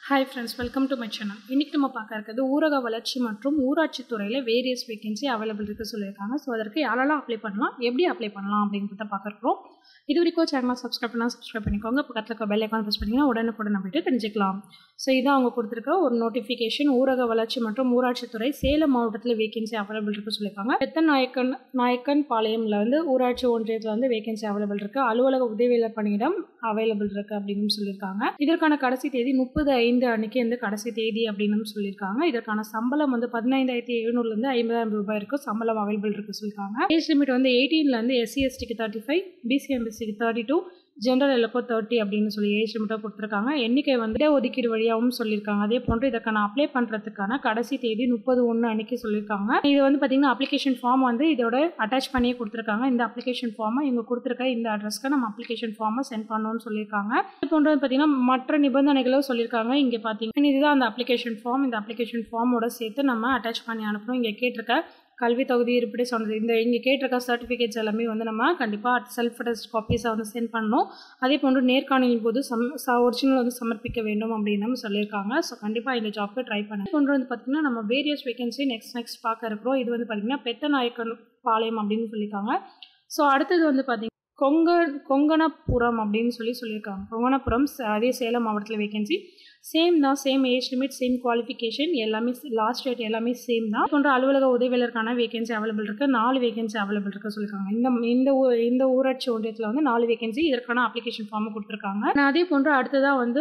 hi friends welcome to my channel இன்றைக்கி நம்ம பார்க்க இருக்கிறது ஊரக வளர்ச்சி மற்றும் ஊராட்சி துறையில் வேரியஸ் வேகன்சி அவைலபிள் இருக்குது சொல்லியிருக்காங்க ஸோ அதற்கு யாரெல்லாம் அப்ளை பண்ணலாம் எப்படி அப்ளை பண்ணலாம் அப்படின்றத பார்க்குறோம் இது வரைக்கும் சேனலை சப்ஸ்கிரைப் பண்ணால் சப்ஸ்கிரைப் பண்ணிக்கோங்க பக்கத்தில் இருக்க பெல் ஐக்கான் ப்ரெஸ் பண்ணிங்கன்னா உடனுக்குடன் அப்படின்ட்டு தெரிஞ்சுக்கலாம் ஸோ இதான் அவங்க கொடுத்துருக்க ஒரு நோட்டிஃபிகேஷன் ஊரக வளர்ச்சி மற்றும் ஊராட்சித்துறை சேலம் மாவட்டத்தில் வேகன்சி அவைலபிள் இருக்குது சொல்லியிருக்காங்க பெத்தன் நாயக்கன் நாயக்கன் பாளையமில் வந்து ஊராட்சி ஒன்றியத்தில் வந்து வேகன்சி அவைலபிள் இருக்குது அலுவலக உதவியாளர் பணியிடம் அவைலபிள் இருக்குது அப்படின்னு சொல்லியிருக்காங்க இதற்கான கடைசி தேதி முப்பது ஐந்து அன்னைக்கு வந்து கடைசி தேதி அப்படின்னு சொல்லியிருக்காங்க இதற்கான சம்பளம் வந்து பதினைந்தாயிரத்தி எழுநூறுலேருந்து ஐம்பதாயிரம் ரூபாய் இருக்கும் சம்பளம் அவைலபிள் இருக்குது சொல்லியிருக்காங்க ஏஜ் லிமிட் வந்து எயிட்டீன்லேருந்து எஸ்சி எஸ்டிக்கு தேர்ட்டி ஃபைவ் பிசிஎம்பிசிக்கு தேர்ட்டி டூ ஜென்ரல் எல்லக்கோ தேர்ட்டி அப்படின்னு சொல்லி ஏஜ் லிமிட்டாக கொடுத்துருக்காங்க எண்ணிக்கை வந்து ஒதுக்கீடு வழியாகவும் சொல்லியிருக்காங்க அதே போன்று இதற்கான அப்ளை பண்ணுறதுக்கான கடைசி தேதி முப்பது ஒன்று அன்னைக்கு சொல்லியிருக்காங்க இது வந்து பார்த்தீங்கன்னா அப்ளிகேஷன் ஃபார்ம் வந்து இதோட அட்டாச் பண்ணியே கொடுத்துருக்காங்க இந்த அப்ளிகேஷன் ஃபார்மை இவங்க கொடுத்துருக்க இந்த அட்ரஸ்க்கு நம்ம அப்ளிகேஷன் ஃபார்மை சென்ட் பண்ணணும்னு சொல்லியிருக்காங்க இது போன்று பார்த்தீங்கன்னா மற்ற நிபந்தனைகளும் சொல்லியிருக்காங்க இங்கே பார்த்தீங்கன்னா இதுதான் அந்த அப்ளிகேஷன் ஃபார்ம் இந்த அப்ளிகேஷன் ஃபார்மோட சேர்த்து நம்ம அட்டாச் பண்ணி அனுப்பணும் இங்கே கேட்டிருக்க கல்வி தகுதி இருப்படி சொன்னது இந்த இங்கே கேட்டிருக்க சர்டிஃபிகேட்ஸ் எல்லாமே வந்து நம்ம கண்டிப்பாக செல்ஃப் அட்டஸ்ட் காப்பீஸாக வந்து சென்ட் பண்ணணும் அதே போன்று நேர்காணலின் போது சம் ஒரிஜினல் வந்து சமர்ப்பிக்க வேண்டும் அப்படின்னு சொல்லியிருக்காங்க ஸோ கண்டிப்பாக இந்த ஜாப்க்கு ட்ரை பண்ணுங்க கொண்டு வந்து பார்த்திங்கன்னா நம்ம வேரியஸ் வேகன்சி நெக்ஸ்ட் நெக்ஸ்ட் பார்க்க இருக்கிறோம் இது வந்து பார்த்திங்கன்னா பெத்தநாயக்கன் பாளையம் அப்படின்னு சொல்லியிருக்காங்க ஸோ அடுத்தது வந்து பார்த்திங்கன்னா கொங்க கொங்கணப்புரம் அப்படின்னு சொல்லி சொல்லியிருக்காங்க கொங்கணப்புரம் அதே சேலம் மாவட்டத்தில் வேகன்சி சேம் தான் same age limit same qualification எல்லாமே லாஸ்ட் டேட் எல்லாமே சேம் தான் போன்ற அலுவலக உதவியாளருக்கான வேகன்சி அவைலபிள் இருக்குது நாலு வேகன்சி அவைலபிள் இருக்குது சொல்லியிருக்காங்க இந்த இந்த ஊ இந்த ஊராட்சி ஒன்றியத்தில் வந்து நாலு வேகன்சி இதற்கான அப்ளிகேஷன் ஃபார்ம் கொடுத்துருக்காங்க அதே போன்று அடுத்ததாக வந்து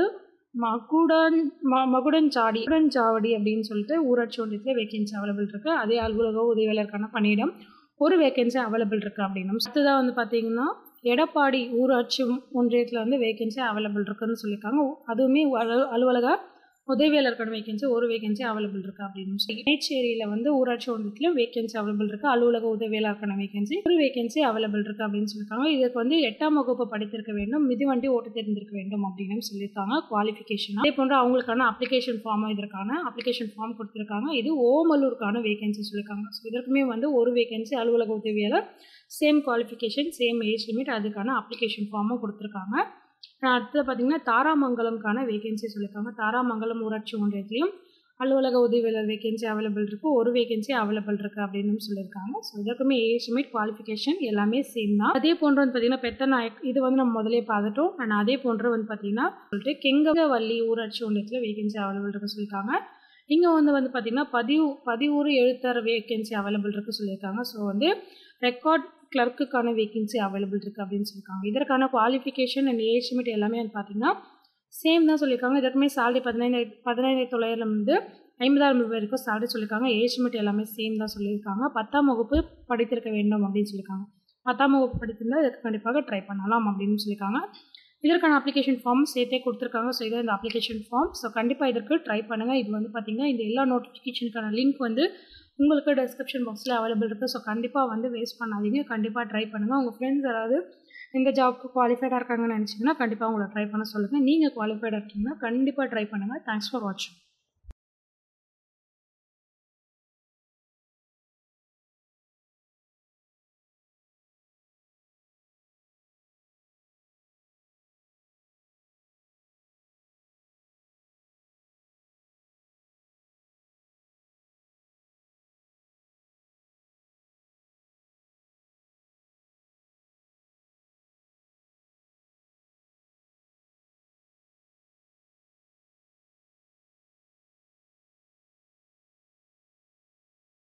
மகுடன் ம மகுடஞ்சாடி மகுடஞ்சாவடி அப்படின்னு சொல்லிட்டு ஊராட்சி ஒன்றியத்தில் வேகன்சி அவைலபிள் இருக்குது அதே அலுவலக உதவியாளருக்கான பணியிடம் ஒரு வேகன்சி அவைலபிள் இருக்குது அப்படின்னு அடுத்ததாக வந்து பார்த்தீங்கன்னா எடப்பாடி ஊராட்சி ஒன்றியத்தில் வந்து வேகன்சி அவைலபிள் இருக்குன்னு சொல்லியிருக்காங்க அதுவுமே அலு அலுவலக உதவியாளருக்கான வேகன்சி ஒரு வேகன்சி அவைலபிள் இருக்குது அப்படின்னு சொல்லி மேச்சேரியில் வந்து ஊராட்சி ஒன்றியத்திலும் வேகன்சி அவைலபிள் இருக்குது அலுவலக உதவியாளருக்கான வேகன்சி ஒரு வேகன்சி அவைலபிள் இருக்குது அப்படின்னு சொல்லியிருக்காங்க இதுக்கு வந்து எட்டாம் வகுப்பு படித்திருக்க வேண்டும் மிதிவண்டி ஓட்டு தெரிந்திருக்க வேண்டும் அப்படின்னு சொல்லியிருக்காங்க குவாலிஃபிகேஷன் அதே போன்று அவங்களுக்கான அப்ளிகேஷன் ஃபார்ம் இதற்கான அப்ளிகேஷன் ஃபார்ம் கொடுத்துருக்காங்க இது ஓமலூருக்கான வேகன்சி சொல்லியிருக்காங்க ஸோ இதற்குமே வந்து ஒரு வேகன்சி அலுவலக உதவியாளர் same qualification same age limit அதுக்கான அப்ளிகேஷன் ஃபார்மும் கொடுத்துருக்காங்க அடுத்தது பார்த்திங்கன்னா தாராமங்கலம்கான வேகன்சி சொல்லியிருக்காங்க தாராமங்கலம் ஊராட்சி ஒன்றியத்திலையும் அலுவலக உதவியாளர் வேகன்சி அவைலபிள் இருக்குது ஒரு வேகன்சி அவைலபிள் இருக்குது அப்படின்னு சொல்லியிருக்காங்க ஸோ இதற்குமே ஏஜ் லிமிட் குவாலிஃபிகேஷன் எல்லாமே சேம் தான் அதே போன்று வந்து பார்த்திங்கன்னா பெத்த நாயக் இது வந்து நம்ம முதலே பார்த்துட்டோம் அண்ட் அதே போன்று வந்து பார்த்திங்கன்னா சொல்லிட்டு கெங்கவல்லி ஊராட்சி ஒன்றியத்தில் வேகன்சி அவைலபிள் இருக்குது சொல்லியிருக்காங்க இங்கே வந்து வந்து பார்த்திங்கன்னா பதிவு பதிவுறு எழுத்தர் வேகன்சி அவைலபிள் இருக்குது சொல்லியிருக்காங்க ஸோ வந்து ரெக்கார்ட் கிளர்க்குக்கான வேகன்சி அவைலபிள் இருக்குது அப்படின்னு சொல்லியிருக்காங்க இதற்கான குவாலிஃபிகேஷன் அண்ட் ஏஜ் லிமிட் எல்லாமே வந்து பார்த்திங்கன்னா சேம் தான் சொல்லியிருக்காங்க இதற்குமே சேலரி பதினைந்தாயிரம் பதினைந்தாயிரத்தி தொள்ளாயிரம்லேருந்து ஐம்பதாயிரம் ரூபாய் வரைக்கும் சேலரி சொல்லியிருக்காங்க ஏஜ் லிமிட் எல்லாமே சேம் தான் சொல்லியிருக்காங்க பத்தாம் வகுப்பு படித்திருக்க வேண்டும் அப்படின்னு சொல்லியிருக்காங்க பத்தாம் வகுப்பு படித்திருந்தால் இதுக்கு கண்டிப்பாக ட்ரை பண்ணலாம் அப்படின்னு சொல்லியிருக்காங்க இதற்கான அப்ளிகேஷன் ஃபார்ம் சேர்த்தே கொடுத்துருக்காங்க ஸோ இதான் இந்த அப்ளிகேஷன் ஃபார்ம் ஸோ கண்டிப்பாக இதற்கு ட்ரை பண்ணுங்கள் இது வந்து பார்த்திங்கன்னா இந்த எல்லா நோட்டிஃபிகேஷனுக்கான லிங்க் வந்து உங்களுக்கு டிஸ்கிரிப்ஷன் பாக்ஸில் அவைலபிள் இருக்குது ஸோ கண்டிப்பாக வந்து வேஸ்ட் பண்ணாதீங்க கண்டிப்பாக ட்ரை பண்ணுங்கள் உங்கள் ஃப்ரெண்ட்ஸ் யாராவது இந்த ஜாப்க்கு குவாலிஃபைடாக இருக்காங்கன்னு நினச்சிங்கன்னா கண்டிப்பாக உங்களை ட்ரை பண்ண சொல்லுங்கள் நீங்கள் குவாலிஃபைடாக இருக்கீங்கன்னா கண்டிப்பாக ட்ரை பண்ணுங்கள் தேங்க்ஸ் ஃபார் வாட்சிங்